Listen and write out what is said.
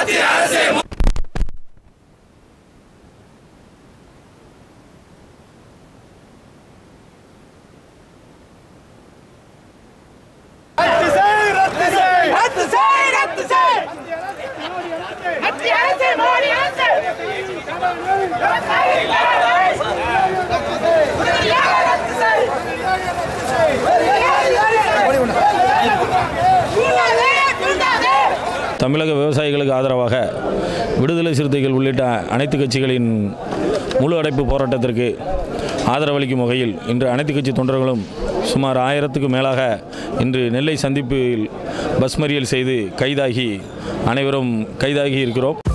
ரத்து செய் ரத்து செய் ரத்து செய் ரத்து செய் மத்திய அரசு மோடி அரசு உடனடியாக ரத்து செய் தூண்டாதே தூண்டாதே தமிழக விவசாயிகளுக்கு ஆதரவாக விடுதலை சிறுத்தைகள் உள்ளிட்ட அனைத்து கட்சிகளின் முழு அடைப்பு போராட்டத்திற்கு ஆதரவளிக்கும் வகையில் இன்று அனைத்து கட்சி தொண்டர்களும் சுமார் ஆயிரத்துக்கும் மேலாக இன்று நெல்லை சந்திப்பில் பஸ் மறியல் செய்து கைதாகி அனைவரும் கைதாகி இருக்கிறோம்